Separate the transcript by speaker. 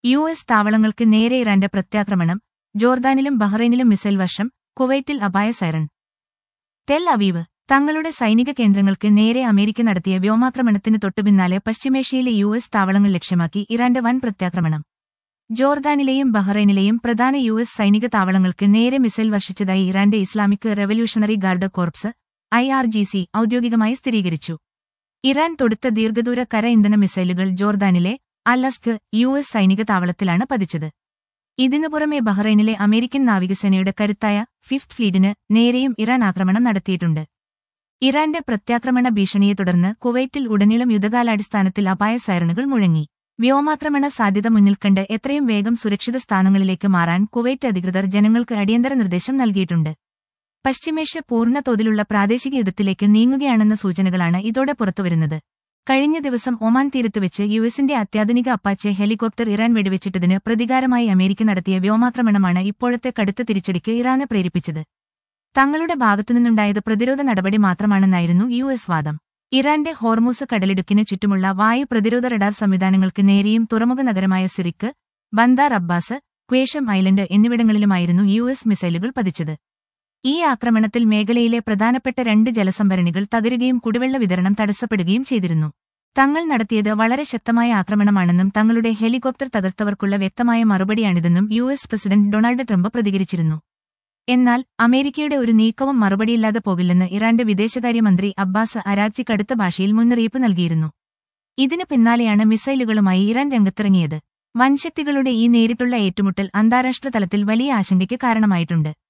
Speaker 1: U S താവളങ്ങൾക്ക് നേരെ ഇറാന്റെ പ്രത്യാക്രമണം ജോർദാനിലും ബഹ്റൈനിലും missile വർഷം കുവൈറ്റിൽ അപായ സൈറൺ തെൽ അവീവ് തങ്ങളുടെ സൈനിക കേന്ദ്രങ്ങൾക്ക് നേരെ അമേരിക്ക നടത്തിയ വ്യോമാക്രമണത്തിന് തൊട്ടുപിന്നാലെ പശ്ചിമേഷ്യയിലെ യു എസ് താവളങ്ങൾ ലക്ഷ്യമാക്കി ഇറാന്റെ വൻ പ്രത്യാക്രമണം ജോർദാനിലെയും ബഹ്റൈനിലെയും പ്രധാന യു എസ് സൈനിക താവളങ്ങൾക്ക് നേരെ മിസൈൽ വർഷിച്ചതായി ഇറാന്റെ Islamic revolutionary guard corps I R G C ഔദ്യോഗികമായി സ്ഥിരീകരിച്ചു ഇറാൻ തൊടുത്ത ദീർഘദൂര കര ഇന്ധന മിസൈലുകൾ ജോർദാനിലെ അലസ്ക് യു എസ് സൈനിക താവളത്തിലാണ് പതിച്ചത് ഇതിനു പുറമെ ബഹ്റൈനിലെ അമേരിക്കൻ നാവികസേനയുടെ കരുത്തായ ഫിഫ്ത് ഫ്ലീറ്റിന് നേരെയും ഇറാൻ ആക്രമണം നടത്തിയിട്ടുണ്ട് ഇറാന്റെ പ്രത്യാക്രമണ ഭീഷണിയെ തുടർന്ന് കുവൈറ്റിൽ ഉടനീളം യുദ്ധകാലാടിസ്ഥാനത്തിൽ അപായ സൈറണുകൾ മുഴങ്ങി വ്യോമാക്രമണ സാധ്യത മുന്നിൽ കണ്ട് എത്രയും വേഗം സുരക്ഷിത സ്ഥാനങ്ങളിലേക്ക് മാറാൻ കുവൈറ്റ് അധികൃതർ ജനങ്ങൾക്ക് അടിയന്തര നിർദ്ദേശം നൽകിയിട്ടുണ്ട് പശ്ചിമേഷ്യ പൂർണ്ണ തോതിലുള്ള പ്രാദേശിക യുദ്ധത്തിലേക്ക് നീങ്ങുകയാണെന്ന സൂചനകളാണ് ഇതോടെ പുറത്തുവരുന്നത് കഴിഞ്ഞ ദിവസം ഒമാൻ തീരത്ത് വെച്ച് യുഎസിന്റെ അത്യാധുനിക അപ്പാച്ചെ ഹെലികോപ്റ്റർ ഇറാൻ വെടിവെച്ചിട്ടതിന് പ്രതികാരമായി അമേരിക്ക നടത്തിയ വ്യോമാക്രമണമാണ് ഇപ്പോഴത്തെ കടുത്ത തിരിച്ചടിക്ക് ഇറാനെ പ്രേരിപ്പിച്ചത് തങ്ങളുടെ ഭാഗത്തുനിന്നുണ്ടായത് പ്രതിരോധ നടപടി മാത്രമാണെന്നായിരുന്നു യു എസ് വാദം ഇറാന്റെ ഹോർമൂസ് കടലിടുക്കിന് ചുറ്റുമുള്ള വായു പ്രതിരോധ റഡാർ സംവിധാനങ്ങൾക്ക് നേരെയും തുറമുഖ നഗരമായ Sirik Bandar Abbas Qeshm island എന്നിവിടങ്ങളിലുമായിരുന്നു യു എസ് മിസൈലുകൾ പതിച്ചത് ഈ ആക്രമണത്തിൽ മേഖലയിലെ പ്രധാനപ്പെട്ട രണ്ട് ജലസംഭരണികൾ തകരുകയും കുടിവെള്ള വിതരണം തടസ്സപ്പെടുകയും ചെയ്തിരുന്നു തങ്ങൾ നടത്തിയത് വളരെ ശക്തമായ ആക്രമണമാണെന്നും തങ്ങളുടെ ഹെലികോപ്റ്റർ തകർത്തവർക്കുള്ള വ്യക്തമായ മറുപടിയാണിതെന്നും U S president Donald Trump പ്രതികരിച്ചിരുന്നു എന്നാൽ അമേരിക്കയുടെ ഒരു നീക്കവും മറുപടിയില്ലാതെ പോകില്ലെന്ന് ഇറാന്റെ വിദേശകാര്യമന്ത്രി അബ്ബാസ് അരാക്ചി കടുത്ത ഭാഷയിൽ മുന്നറിയിപ്പ് നൽകിയിരുന്നു ഇതിനു പിന്നാലെയാണ് മിസൈലുകളുമായി ഇറാൻ രംഗത്തിറങ്ങിയത് വൻശക്തികളുടെ ഈ നേരിട്ടുള്ള ഏറ്റുമുട്ടൽ അന്താരാഷ്ട്ര തലത്തിൽ വലിയ ആശങ്കയ്ക്ക് കാരണമായിട്ടുണ്ട്